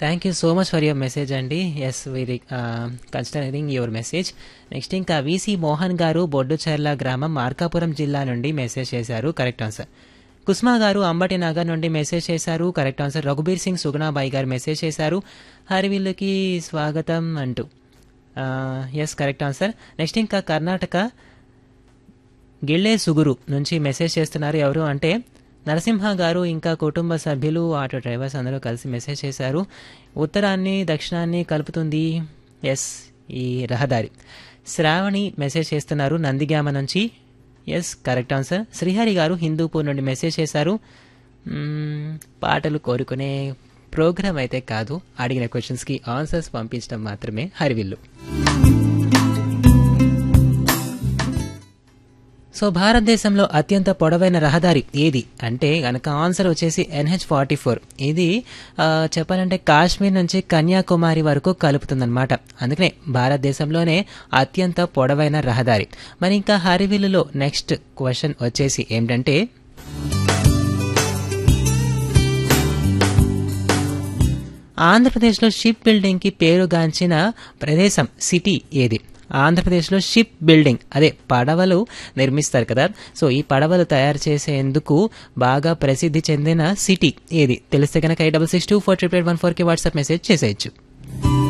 thank you so much for your message అండి yes very considering your message next ఇంకా VC Mohan గారు బొడ్డుచెర్ల గ్రామం మార్కాపురం జిల్లా నుండి మెసేజ్ చేశారు కరెక్ట్ ఆన్సర్ కుస్మా గారు అంబటి నగర్ నుండి మెసేజ్ చేశారు కరెక్ట్ ఆన్సర్ రఘుబీర్ సింగ్ సుగుణాబాయి గారు మెసేజ్ చేశారు హరివిల్లుకి స్వాగతం అంటూ ఎస్ కరెక్ట్ ఆన్సర్ నెక్స్ట్ ఇంకా కర్ణాటక గిళ్ళే సుగురు నుంచి మెసేజ్ చేస్తున్నారు ఎవరు అంటే నరసింహ గారు ఇంకా కుటుంబ సభ్యులు ఆటో డ్రైవర్స్ అందరూ కలిసి మెసేజ్ చేశారు ఉత్తరాన్ని దక్షిణాన్ని కలుపుతుంది ఎస్ ఈ రహదారి శ్రావణి మెసేజ్ చేస్తున్నారు నందిగామ నుంచి ఎస్ కరెక్ట్ ఆన్సర్ శ్రీహరి గారు హిందూపూర్ నుండి మెసేజ్ చేశారు మ్మ్, పాటలు కోరుకునే ప్రోగ్రామ్ అయితే కాదు అడిగిన క్వశ్చన్స్కి ఆన్సర్స్ పంపించడం మాత్రమే హరివిల్లు సో భారతదేశంలో అత్యంత పొడవైన రహదారి ఏది అంటే గనక ఆన్సర్ వచ్చేసి ఎన్హెచ్ ఫార్టీ ఫోర్ ఇది ఆ, చెప్పాలంటే కాశ్మీర్ నుంచి కన్యాకుమారి వరకు కలుపుతుందన్నమాట అందుకనే భారతదేశంలోనే అత్యంత పొడవైన రహదారి మరి ఇంకా హరివిల్లులో నెక్స్ట్ క్వశ్చన్ వచ్చేసి ఏంటంటే ఆంధ్రప్రదేశ్లో షిప్ బిల్డింగ్కి పేరుగాంచిన ప్రదేశం సిటీ ఏది ఆంధ్రప్రదేశ్లో షిప్ బిల్డింగ్ అదే పడవలు నిర్మిస్తారు కదా సో ఈ పడవలు తయారు చేసేందుకు బాగా ప్రసిద్ధి చెందిన సిటీ ఏది తెలిస్తే కనుక eight double six two four triple eight one ఫోర్కి వాట్సాప్ మెసేజ్ చేసేయచ్చు